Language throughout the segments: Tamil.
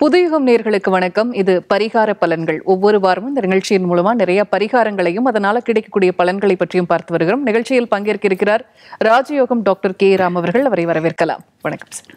புதுயுகம் நேர்களுக்கு வணக்கம் இது பரிகார பலன்கள் ஒவ்வொரு வாரமும் இந்த நிகழ்ச்சியின் மூலமா நிறைய பரிகாரங்களையும் அதனால கிடைக்கக்கூடிய பலன்களை பற்றியும் பார்த்து வருகிறோம் நிகழ்ச்சியில் பங்கேற்க இருக்கிறார் ராஜயோகம் டாக்டர் கே ராம் அவர்கள் அவரை வரவேற்கலாம் வணக்கம் சார்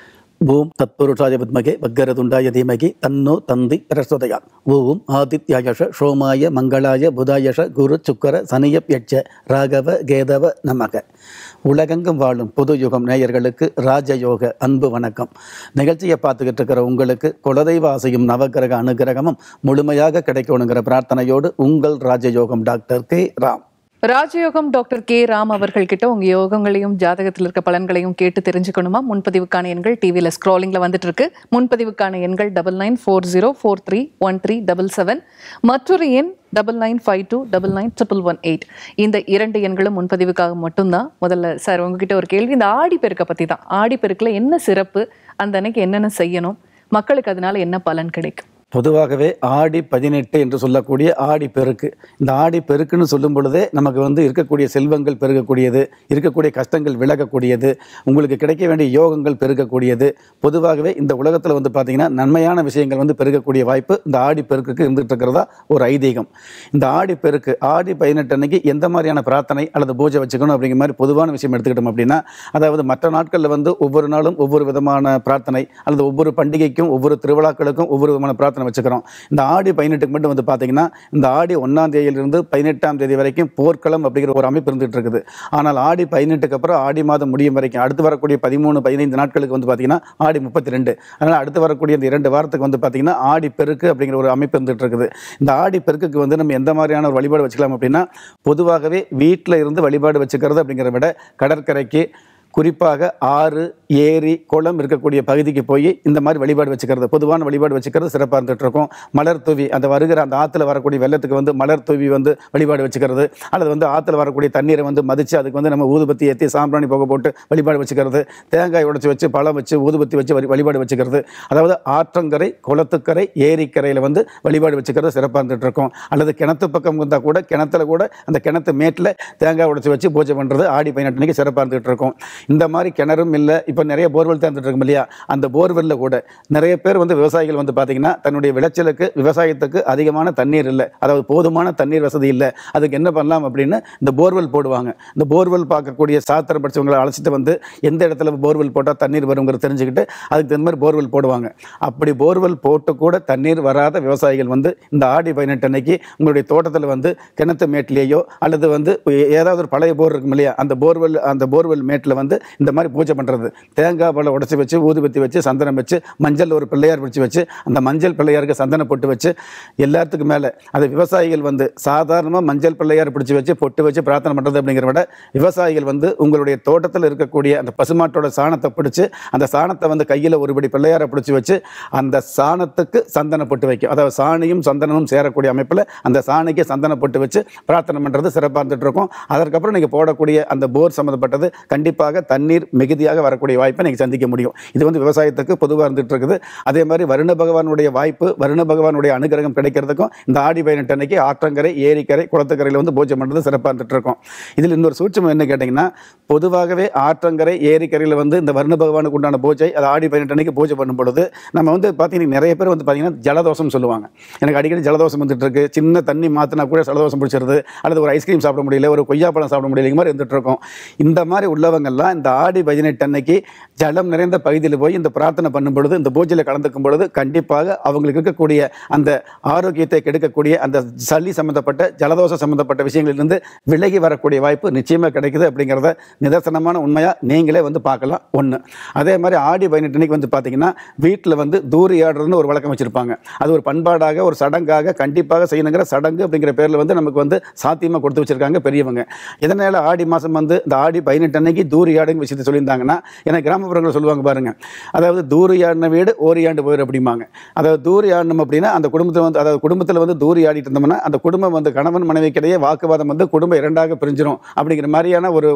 ஓம் தத்புருஷாய வித்மகே வக்கரதுண்டாய தீமகி தன்னோ தந்தி பிரசோதயா ஓம் ஆதித்யாயஷ சோமாய மங்களாய புதாயஷ குரு சுக்கர சனியப் யட்ச ராகவ கேதவ நமக உலகெங்கும் வாழும் புது யுகம் நேயர்களுக்கு ராஜயோக அன்பு வணக்கம் நிகழ்ச்சியை பார்த்துக்கிட்டு இருக்கிற உங்களுக்கு குலதெய்வ ஆசையும் நவகிரக அனுகிரகமும் முழுமையாக கிடைக்கணுங்கிற பிரார்த்தனையோடு உங்கள் ராஜயோகம் டாக்டர் கே ராம் ராஜயோகம் டாக்டர் கே ராம் அவர்கள் கிட்ட உங்க யோகங்களையும் ஜாதகத்தில் இருக்க பலன்களையும் கேட்டு தெரிஞ்சுக்கணுமா முன்பதிவுக்கான எண்கள் டிவியில் ஸ்க்ராலிங்ல வந்துட்டு இருக்கு முன்பதிவுக்கான எண்கள் double nine four zero four three one three double seven மற்றொரு எண் double nine five two double nine triple one eight இந்த இரண்டு எண்களும் முன்பதிவுக்காக மட்டும்தான் முதல்ல சார் உங்ககிட்ட ஒரு கேள்வி இந்த ஆடி பெருக்கை பத்தி தான் ஆடி பெருக்கில் என்ன சிறப்பு அந்த அன்னைக்கு என்னென்ன செய்யணும் மக்களுக்கு அதனால என்ன பலன் கிடைக்கும் பொதுவாகவே ஆடி பதினெட்டு என்று சொல்லக்கூடிய ஆடி பெருக்கு இந்த ஆடி பெருக்குன்னு சொல்லும் பொழுதே நமக்கு வந்து இருக்கக்கூடிய செல்வங்கள் பெருகக்கூடியது இருக்கக்கூடிய கஷ்டங்கள் விலகக்கூடியது உங்களுக்கு கிடைக்க வேண்டிய யோகங்கள் பெருகக்கூடியது பொதுவாகவே இந்த உலகத்தில் வந்து பார்த்தீங்கன்னா நன்மையான விஷயங்கள் வந்து பெருகக்கூடிய வாய்ப்பு இந்த ஆடி பெருக்குக்கு இருந்துகிட்டு இருக்கிறதா ஒரு ஐதீகம் இந்த ஆடி பெருக்கு ஆடி பதினெட்டு அன்னைக்கு எந்த மாதிரியான பிரார்த்தனை அல்லது பூஜை வச்சுக்கணும் அப்படிங்கிற மாதிரி பொதுவான விஷயம் எடுத்துக்கிட்டோம் அப்படின்னா அதாவது மற்ற நாட்களில் வந்து ஒவ்வொரு நாளும் ஒவ்வொரு விதமான பிரார்த்தனை அல்லது ஒவ்வொரு பண்டிகைக்கும் ஒவ்வொரு திருவிழாக்களுக்கும் ஒவ்வொரு விதமான பிரார்த்தனை வச்சுக்கிறோம் இந்த ஆடி பதினெட்டுக்கு மட்டும் வந்து பார்த்தீங்கன்னா இந்த ஆடி ஒன்றாம் தேதியிலிருந்து பதினெட்டாம் தேதி வரைக்கும் போர்க்களம் அப்படிங்கிற ஒரு அமைப்பு இருந்துகிட்டு இருக்குது ஆனால் ஆடி பதினெட்டுக்கு அப்புறம் ஆடி மாதம் முடியும் வரைக்கும் அடுத்து வரக்கூடிய பதிமூணு பதினைந்து நாட்களுக்கு வந்து பார்த்தீங்கன்னா ஆடி முப்பத்தி ரெண்டு அதனால் அடுத்து வரக்கூடிய இந்த இரண்டு வாரத்துக்கு வந்து பார்த்தீங்கன்னா ஆடி பெருக்கு அப்படிங்கிற ஒரு அமைப்பு இருந்துகிட்டு இருக்குது இந்த ஆடி பெருக்குக்கு வந்து நம்ம எந்த மாதிரியான ஒரு வழிபாடு வச்சுக்கலாம் அப்படின்னா பொதுவாகவே வீட்டில் இருந்து வழிபாடு வச்சுக்கிறது அப்படிங்கிறத விட கடற்கரைக்கு குறிப்பாக ஆறு ஏரி குளம் இருக்கக்கூடிய பகுதிக்கு போய் இந்த மாதிரி வழிபாடு வச்சுக்கிறது பொதுவான வழிபாடு வச்சுக்கிறது சிறப்பாக இருந்துட்டு இருக்கும் மலர் தூவி அந்த வருகிற அந்த ஆற்றுல வரக்கூடிய வெள்ளத்துக்கு வந்து மலர் தூவி வந்து வழிபாடு வச்சுக்கிறது அல்லது வந்து ஆற்றுல வரக்கூடிய தண்ணீரை வந்து மதித்து அதுக்கு வந்து நம்ம ஊதுபத்தி ஏற்றி சாம்பிராணி புகை போட்டு வழிபாடு வச்சுக்கிறது தேங்காய் உடைச்சி வச்சு பழம் வச்சு ஊதுபத்தி வச்சு வழி- வழிபாடு வச்சுக்கிறது அதாவது ஆற்றங்கரை குளத்துக்கரை ஏரிக்கரையில் வந்து வழிபாடு வச்சுக்கிறது சிறப்பாக இருந்துட்டு இருக்கும் அல்லது கிணத்து பக்கம் வந்தால் கூட கிணத்துல கூட அந்த கிணத்து மேட்டில் தேங்காய் உடைச்சி வச்சு பூஜை பண்ணுறது ஆடி பதினெட்டு அன்னைக்கு சிறப்பாக இருந்துகிட்டு இருக்கும் இந்த மாதிரி கிணறும் இல்லை இப்போ நிறைய போர்வெல் திறந்துட்டு இருக்கும் இல்லையா அந்த போர்வெல்லில் கூட நிறைய பேர் வந்து விவசாயிகள் வந்து பார்த்தீங்கன்னா தன்னுடைய விளைச்சலுக்கு விவசாயத்துக்கு அதிகமான தண்ணீர் இல்லை அதாவது போதுமான தண்ணீர் வசதி இல்லை அதுக்கு என்ன பண்ணலாம் அப்படின்னு இந்த போர்வெல் போடுவாங்க இந்த போர்வெல் பார்க்கக்கூடிய சாத்திரம் படிச்சவங்களை அழைச்சிட்டு வந்து எந்த இடத்துல போர்வெல் போட்டால் தண்ணீர் வருங்கிறத தெரிஞ்சுக்கிட்டு அதுக்கு தகுந்த மாதிரி போர்வெல் போடுவாங்க அப்படி போர்வெல் போட்டு கூட தண்ணீர் வராத விவசாயிகள் வந்து இந்த ஆடி பதினெட்டு அன்னைக்கு உங்களுடைய தோட்டத்தில் வந்து கிணத்து மேட்லேயோ அல்லது வந்து ஏ- ஏதாவது ஒரு பழைய போர் இருக்கும் இல்லையா அந்த போர்வெல் அந்த போர்வெல் மேட்டில் வந்து இந்த மாதிரி பூஜை பண்ணுறது தேங்காய் பழம் உடச்சி வச்சு ஊதுபத்தி வச்சு சந்தனம் வச்சு மஞ்சள் ஒரு பிள்ளையார் பிடிச்சி வச்சு அந்த மஞ்சள் பிள்ளையாருக்கு சந்தனம் பொட்டு வச்சு எல்லாத்துக்கும் மேலே அது விவசாயிகள் வந்து சாதாரணமாக மஞ்சள் பிள்ளையார் பிடிச்சி வச்சு பொட்டு வச்சு பிரார்த்தனை பண்ணுறது அப்படிங்கிறத விட விவசாயிகள் வந்து உங்களுடைய தோட்டத்தில் இருக்கக்கூடிய அந்த பசுமாட்டோட சாணத்தை பிடிச்சி அந்த சாணத்தை வந்து கையில் ஒருபடி பிள்ளையாரை பிடிச்சி வச்சு அந்த சாணத்துக்கு சந்தனம் பொட்டு வைக்கும் அதாவது சாணியும் சந்தனமும் சேரக்கூடிய அமைப்பில் அந்த சாணிக்கு சந்தனம் பொட்டு வச்சு பிரார்த்தனை பண்ணுறது சிறப்பாக இருந்துட்டு இருக்கும் அதற்கப்புறம் நீங்கள் போடக்கூடிய அந்த போர் சம்மந்தப்பட்டது கண்டிப்பாக தண்ணீர் மிகுதியாக வரக்கூடிய வாய்ப்பை நீங்கள் சந்திக்க முடியும் இது வந்து விவசாயத்துக்கு பொதுவாக இருந்துட்டு இருக்குது அதே மாதிரி வருண பகவானுடைய வாய்ப்பு வருண பகவானுடைய அனுகிரகம் கிடைக்கிறதுக்கும் இந்த ஆடி பதினெட்டு அன்னைக்கு ஆற்றங்கரை ஏரிக்கரை குளத்துக்கரையில் வந்து பூஜை பண்ணுறது சிறப்பாக இருந்துட்டு இருக்கும் இதில் இன்னொரு சூட்சம் என்ன கேட்டிங்கன்னா பொதுவாகவே ஆற்றங்கரை ஏரிக்கரையில் வந்து இந்த வருண பகவானுக்கு உண்டான பூஜை அது ஆடி பதினெட்டு அன்னைக்கு பூஜை பண்ணும் பொழுது நம்ம வந்து பார்த்தீங்கன்னா நிறைய பேர் வந்து பார்த்தீங்கன்னா ஜலதோஷம் சொல்லுவாங்க எனக்கு அடிக்கடி ஜலதோஷம் வந்துட்டு இருக்கு சின்ன தண்ணி மாற்றினா கூட ஜலதோஷம் பிடிச்சிருது அல்லது ஒரு ஐஸ்கிரீம் சாப்பிட முடியல ஒரு கொய்யாப்பழம் சாப்பிட முடியல இந்த மாதிரி இருந்துட்டு இருக்கோம் இந்த மாதிரி உள்ளவங்கெல்லாம் இந்த ஆடி பதினெட்டு அன்னைக்கு ஜலம் நிறைந்த பகுதியில் போய் இந்த பிரார்த்தனை பண்ணும் பொழுது இந்த பூஜையில் கலந்துக்கும் பொழுது கண்டிப்பாக அவங்களுக்கு இருக்கக்கூடிய அந்த ஆரோக்கியத்தை கெடுக்கக்கூடிய அந்த சளி சம்பந்தப்பட்ட ஜலதோஷம் சம்பந்தப்பட்ட விஷயங்களிலிருந்து விலகி வரக்கூடிய வாய்ப்பு நிச்சயமாக கிடைக்குது அப்படிங்கிறத நிதர்சனமான உண்மையாக நீங்களே வந்து பார்க்கலாம் ஒன்று அதே மாதிரி ஆடி பதினெட்டு அன்னைக்கு வந்து பார்த்தீங்கன்னா வீட்டில் வந்து தூரி ஆடுறதுன்னு ஒரு வழக்கம் வச்சுருப்பாங்க அது ஒரு பண்பாடாக ஒரு சடங்காக கண்டிப்பாக செய்யணுங்கிற சடங்கு அப்படிங்கிற பேரில் வந்து நமக்கு வந்து சாத்தியமாக கொடுத்து வச்சிருக்காங்க பெரியவங்க இதனால் ஆடி மாதம் வந்து இந்த ஆடி பதினெட்டு அன்னைக்கு தூரி ஆடுங்க விஷயத்தை சொல்லியிருந்தாங்கன்னா எனக்கு கிராமப்புறங்கள் சொல்லுவாங்க பாருங்க அதாவது தூரி ஆடின வீடு ஓரி ஆண்டு போயிரு அப்படிம்பாங்க அதாவது தூரி ஆடணும் அப்படின்னா அந்த குடும்பத்தில் வந்து அதாவது குடும்பத்தில் வந்து தூரி ஆடிட்டு இருந்தோம்னா அந்த குடும்பம் வந்து கணவன் மனைவிக்கிடையே வாக்குவாதம் வந்து குடும்பம் இரண்டாக பிரிஞ்சிரும் அப்படிங்கிற மாதிரியான ஒரு ஒரு சூழலில்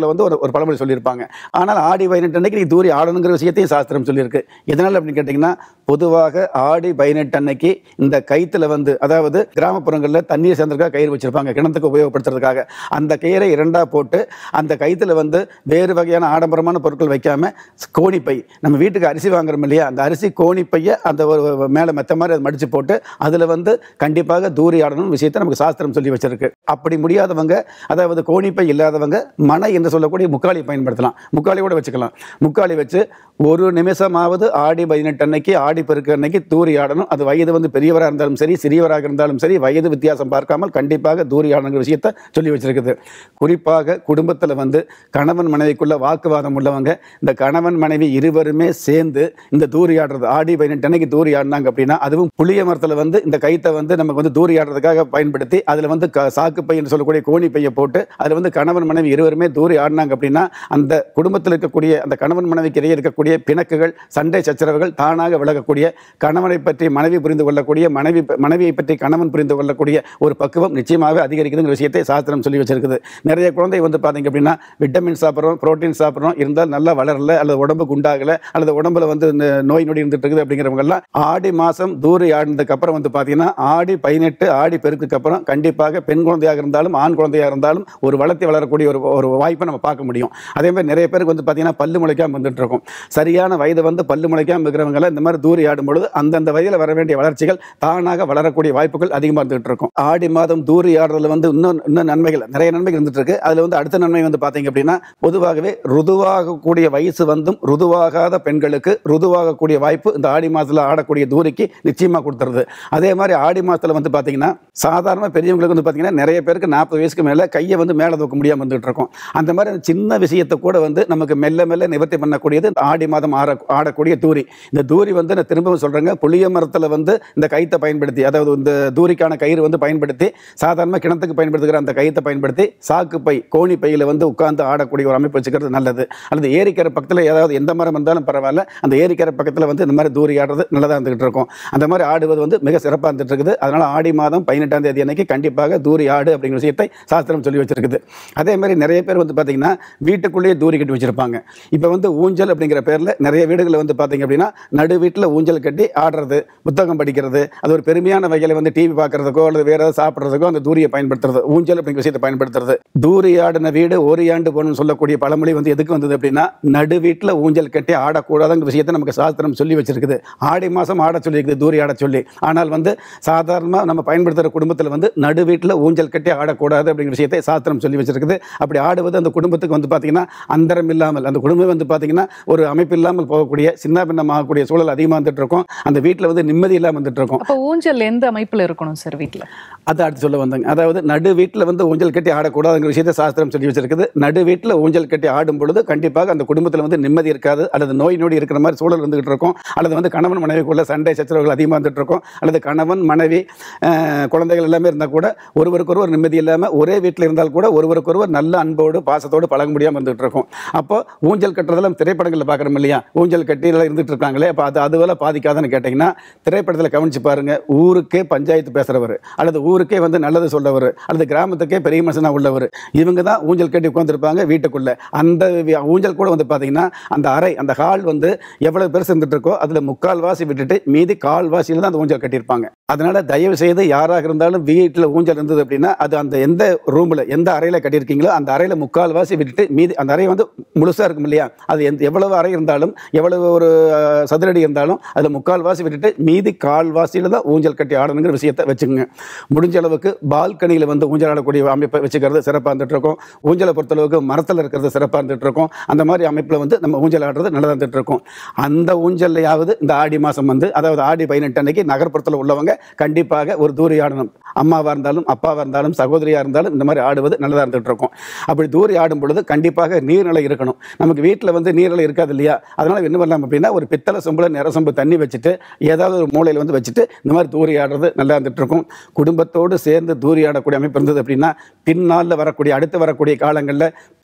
முன்னோர்கள் வந்து ஒரு ஒரு பழமொழி சொல்லியிருப்பாங்க ஆனால் ஆடி பதினெட்டு அன்னைக்கு நீ தூரி ஆடணுங்கிற விஷயத்தையும் சாஸ்திரம் சொல்லியிருக்கு எதனால் அப்படின்னு கேட்டிங்கன்னா பொதுவாக ஆடி பதினெட்டு அன்னைக்கு இந்த கைத்துல வந்து அதாவது கிராமப்புறங்களில் தண்ணீர் சேர்ந்திருக்கா கயிறு வச்சிருப்பாங்க கிணத்துக்கு உபயோகப்படுத்துறதுக்காக அந்த கயிறை இரண்டா போட்டு அந்த கைத்துல வந்து வேறு வகையான ஆடம்பரமான பொருட்கள் வைக்காம கோணிப்பை நம்ம வீட்டுக்கு அரிசி வாங்குறோம் இல்லையா அந்த அரிசி கோணிப்பையை அந்த ஒரு மேலே மெத்த மாதிரி அதை மடிச்சு போட்டு அதில் வந்து கண்டிப்பாக தூரி ஆடணும் விஷயத்தை நமக்கு சாஸ்திரம் சொல்லி வச்சிருக்கு அப்படி முடியாதவங்க அதாவது கோணிப்பை இல்லாதவங்க மனை என்று சொல்லக்கூடிய முக்காளி பயன்படுத்தலாம் முக்காளி கூட வச்சுக்கலாம் முக்காளி வச்சு ஒரு நிமிஷமாவது ஆடி பதினெட்டு அன்னைக்கு ஆடி பெருக்கு அன்னைக்கு தூரி ஆடணும் அது வயது வந்து பெரியவராக இருந்தாலும் சரி சிறியவராக இருந்தாலும் சரி வயது வித்தியாசம் பார்க்காமல் கண்டிப்பாக தூரி ஆடணுங்கிற விஷயத்தை சொல்லி வச்சிருக்குது குறிப்பாக குடும்பத்தில் வந்து கணவன் மனைவிக்குள்ள வாக்குவாதம் உள்ளவங்க இந்த கணவன் மனைவி இருவருமே சேர்ந்து இந்த தூரி ஆடுறது ஆடி பதினெட்டு அன்னைக்கு தூரி ஆடினாங்க அப்படின்னா அதுவும் புளிய மரத்தில் வந்து இந்த கைத்தை வந்து நமக்கு வந்து தூரி ஆடுறதுக்காக பயன்படுத்தி அதில் வந்து க- சாக்கு பையன் சொல்லக்கூடிய கோணி பையை போட்டு அதில் வந்து கணவன் மனைவி இருவருமே தூரி ஆடினாங்க அப்படின்னா அந்த குடும்பத்தில் இருக்கக்கூடிய அந்த கணவன் மனைவிக்கு இடையே இருக்கக்கூடிய பிணக்குகள் சண்டை சச்சரவுகள் தானாக விலகக்கூடிய கணவனை பற்றி மனைவி புரிந்து கொள்ளக்கூடிய மனைவி மனைவியை பற்றி கணவன் புரிந்து கொள்ளக்கூடிய ஒரு பக்குவம் நிச்சயமாக அதிகரிக்குதுங்கிற விஷயத்தை சாஸ்திரம் சொல்லி வச்சிருக்குது நிறைய குழந்தை வந்து பார்த்தீங்க அப்படின்னா விட்டமின் சாப்பிட்றோம் புரோட்டீன் சாப்பிட்றோம் இருந்தால் நல்லா வளரல அல்லது உடம்பு குண்டாகல அல்லது உடம்புல வந்து இந்த நோய் நொடி இருந்துட்டு இருக்குது அப்படிங்கிறவங்கெல்லாம் ஆடி மாதம் தூரி ஆடினதுக்கு அப்புறம் வந்து பார்த்தீங்கன்னா ஆடி பதினெட்டு ஆடி பெருக்குக்கு அப்புறம் கண்டிப்பாக பெண் குழந்தையாக இருந்தாலும் ஆண் குழந்தையாக இருந்தாலும் ஒரு வளர்த்தி வளரக்கூடிய ஒரு ஒரு வாய்ப்பை நம்ம பார்க்க முடியும் அதே மாதிரி நிறைய பேருக்கு வந்து பார்த்தீங்கன்னா பல்லு முளைக்காம வந்துட்டு இருக்கும் சரியான வயது வந்து பல்லு முளைக்காம இருக்கிறவங்க இந்த மாதிரி தூரி ஆடும் பொழுது அந்தந்த வயதில் வர வேண்டிய வளர்ச்சிகள் தானாக வளரக்கூடிய வாய்ப்புகள் அதிகமாக இருந்துகிட்டு இருக்கும் ஆடி மாதம் தூரி ஆடுறதுல வந்து இன்னும் இன்னும் நன்மைகள் நிறைய நன்மைகள் இருந்துட்டு இருக்கு அதில் வந்து அடுத்த நன்மை வந்து பார்த்தீங்க அப்படின்னா பொதுவாகவே ருதுவாகக்கூடிய வயசு வந்தும் ருதுவாகாத பெண்களுக்கு ருதுவாகக்கூடிய வாய்ப்பு இந்த ஆடி மாதத்தில் ஆடக்கூடிய தூரிக்கு நிச்சயமாக கொடுத்துருது அதே மாதிரி ஆடி மாதத்தில் வந்து பார்த்தீங்கன்னா சாதாரண பெரியவங்களுக்கு வந்து பார்த்தீங்கன்னா நிறைய பேருக்கு நாற்பது வயசுக்கு மேலே கையை வந்து மேலே தூக்க முடியாமல் வந்துட்டு இருக்கும் அந்த மாதிரி அந்த சின்ன விஷயத்தை கூட வந்து நமக்கு மெல்ல மெல்ல நிவர்த்தி பண்ணக்கூடியது இந்த ஆடி மாதம் ஆட ஆடக்கூடிய தூரி இந்த தூரி வந்து நான் திரும்பவும் சொல்கிறேங்க புளிய மரத்தில் வந்து இந்த கைத்தை பயன்படுத்தி அதாவது இந்த தூரிக்கான கயிறு வந்து பயன்படுத்தி சாதாரண கிணத்துக்கு பயன்படுத்துகிற அந்த கைத்தை பயன்படுத்தி சாக்கு பை கோணி பையில் வந்து உட்கார்ந்து ஆடக்கூடிய ஒரு அமைப்பு வச்சுக்கிறது நல்லது அல்லது ஏரிக்கரை பக்கத்தில் ஏதாவது எந்த மரம் இருந்தாலும் பரவாயில்ல அந்த ஏரிக்கரை பக்கத்தில் வந்து இந்த மாதிரி தூரி ஆடுறது நல்லதாக இருந்துகிட்டு இருக்கும் அந்த மாதிரி ஆடுவது வந்து மிக சிறப்பாக இருந்துட்டு இருக்குது அதனால் ஆடி மாதம் பதினெட்டாம் தேதி அன்னைக்கு கண்டிப்பாக தூரி ஆடு அப்படிங்கிற விஷயத்தை சாஸ்திரம் சொல்லி வச்சிருக்குது அதே மாதிரி நிறைய பேர் வந்து பார்த்தீங்கன்னா வீட்டுக்குள்ளேயே தூரி கட்டி வச்சிருப்பாங்க இப்போ வந்து ஊஞ்சல் அப்படிங்கிற பேரில் நிறைய வீடுகளில் வந்து பார்த்தீங்க அப்படின்னா நடு வீட்டில் ஊஞ்சல் கட்டி ஆடுறது புத்தகம் படிக்கிறது அது ஒரு பெருமையான வகையில் வந்து டிவி பார்க்கறதுக்கோ அல்லது வேற ஏதாவது சாப்பிட்றதுக்கோ அந்த தூரியை பயன்படுத்துறது ஊஞ்சல் அப்படிங்கிற விஷயத்தை பயன்படுத்துறது தூரி ஆடின வீடு ஓரியாண்டு போகணும்னு சொல்லக்கூடிய பழமொழி வந்து எதுக்கு வந்தது அப்படின்னா நடு வீட்டில் ஊஞ்சல் கட்டி ஆடக்கூடாதுங்கிற விஷயத்தை நமக்கு சாஸ்திரம் சொல்லி வச்சிருக்குது ஆடி மாதம் ஆட சொல்லியிருக்குது தூரி ஆட சொல்லி ஆனால் வந்து சாதாரணமாக நம்ம பயன்படுத்துகிற குடும்பத்தில் வந்து நடு வீட்டில் ஊஞ்சல் கட்டி ஆடக்கூடாது அப்படிங்கிற விஷயத்தை சாஸ்திரம் சொல்லி வச்சிருக்குது அப்படி ஆடுவது அந்த குடும்பத்துக்கு வந்து பார்த்தீங்கன்னா அந்தரம் இல்லாமல் அந்த குடும்பம் வந்து பார்த்தீங்கன்னா ஒரு அமைப்பு இல்லாமல் போகக்கூடிய சின்ன பின்னமாகக்கூடிய சூழல் அதிகமாக வந்துட்டு இருக்கும் அந்த வீட்டில் வந்து நிம்மதி இல்லாமல் வந்துட்டு இருக்கும் அப்போ ஊஞ்சல் எந்த அமைப்புல இருக்கணும் சார் வீட்ல அதை அடுத்து சொல்ல வந்தாங்க அதாவது நடு வீட்டில் வந்து ஊஞ்சல் கட்டி ஆடக்கூடாதுங்கிற விஷயத்தை சாஸ்திரம் சொல்லி வச்சிருக்குது நடு வீட்டில் ஊஞ்சல் கட்டி ஆடும் பொழுது கண்டிப்பாக அந்த குடும்பத்தில் வந்து நிம்மதி இருக்காது அல்லது நோய் நொடி இருக்கிற மாதிரி சூழல் இருந்துகிட்டு இருக்கும் அல்லது வந்து கணவன் மனைவிக்குள்ள சண்டை சச்சரவுகள் அதிகமாக வந்துட்டு இருக்கும் அல்லது கணவன் மனைவி அஹ், குழந்தைகள் எல்லாமே இருந்தால் கூட ஒருவருக்கொருவர் நிம்மதி இல்லாமல் ஒரே வீட்டில் இருந்தால் கூட ஒருவருக்கொருவர் நல்ல அன்போடு பாசத்தோடு பழக முடியாமல் இருந்துகிட்டு இருக்கும் அப்போ ஊஞ்சல் கட்டுறதெல்லாம் திரைப்படங்களில் பார்க்குறோம் இல்லையா ஊஞ்சல் கட்டி எல்லாம் இருந்துட்டு இருக்காங்களே அப்போ அது அதுவெல்லாம் பாதிக்காதுன்னு கேட்டிங்கன்னா திரைப்படத்தில் கவனிச்சு பாருங்க ஊருக்கே பஞ்சாயத்து பேசுகிறவர் அல்லது ஊருக்கே வந்து நல்லது சொல்லவர் அல்லது கிராமத்துக்கே பெரிய மனுஷனாக உள்ளவர் இவங்க தான் ஊஞ்சல் கட்டி உட்காந்துருப்பாங்க வீட்டுக்குள்ளே அந்த வி- ஊஞ்சல் கூட வந்து பார்த்தீங்கன்னா அந்த அறை அந்த ஹால் வந்து எவ்வளவு பெருசு இருந்துட்டு இருக்கோ அதில் முக்கால் வாசி விட்டுட்டு மீதி கால் வாசியில் தான் அந்த ஊஞ்சல் கட்டியிருப்பாங்க அதனால தயவு செய்து யாராக இருந்தாலும் வீட்டில் ஊஞ்சல் இருந்தது அப்படின்னா அது அந்த எந்த ரூமில் எந்த அறையில் கட்டியிருக்கீங்களோ அந்த அறையில் முக்கால் வாசி விட்டுட்டு மீதி அந்த அறை வந்து முழுசாக இருக்கும் இல்லையா அது எந்த எவ்வளவு அறை இருந்தாலும் எவ்வளவு ஒரு அஹ், சதுரடி இருந்தாலும் அதில் முக்கால் வாசி விட்டுட்டு மீதி கால் வாசியில் தான் ஊஞ்சல் கட்டி ஆடணுங்கிற விஷயத்தை வச்சுக்கோங்க முடிஞ்ச அளவுக்கு பால்கனியில் வந்து ஊஞ்சல் ஆடக்கூடிய அமைப்பை வச்சுக்கிறது சிறப்பாக இருந்துட்டு இருக்கும் ஊஞ்சலை பொறுத்தளவுக்கு மரத்தில் இருக்கிறது சிறப்பாக இருந்துட்டு இருக்கும் அந்த மாதிரி அமைப்பில் வந்து நம்ம ஊஞ்சல் ஆடுறது நல்லதாக இருந்துட்டு இருக்கும் அந்த ஊஞ்சல்லையாவது இந்த ஆடி மாதம் வந்து அதாவது ஆடி பதினெட்டு அன்னைக்கு நகர்ப்புறத்தில் உள்ளவங்க கண்டிப்பாக ஒரு தூரி ஆடணும் அம்மாவாக இருந்தாலும் அப்பாவாக இருந்தாலும் சகோதரியாக இருந்தாலும் இந்த மாதிரி ஆடுவது நல்லதாக இருந்துட்டு இருக்கும் அப்படி தூரி ஆடும் பொழுது கண்டிப்பாக நீர்நிலை இருக்கணும் நமக்கு வீட்டில் வந்து நீர்நிலை இருக்காது இல்லையா அதனால் என்ன பண்ணலாம் அப்படின்னா ஒரு பித்தளை சொம்பில் நிற சொம்பு தண்ணி வச்சுட்டு ஏதாவது ஒரு மூலையில் வந்து வச்சுட்டு இந்த மாதிரி தூரி ஆடுறது நல்லா இருந்துட்டு இருக்கும் குடும்பத்தோடு சேர்ந்து தூரி ஆடக்கூடிய அமைப்பு இருந்தது அப்படின்னா பின்னாளில் வரக்கூடிய அடுத்து வரக்கூடிய காலங்களில்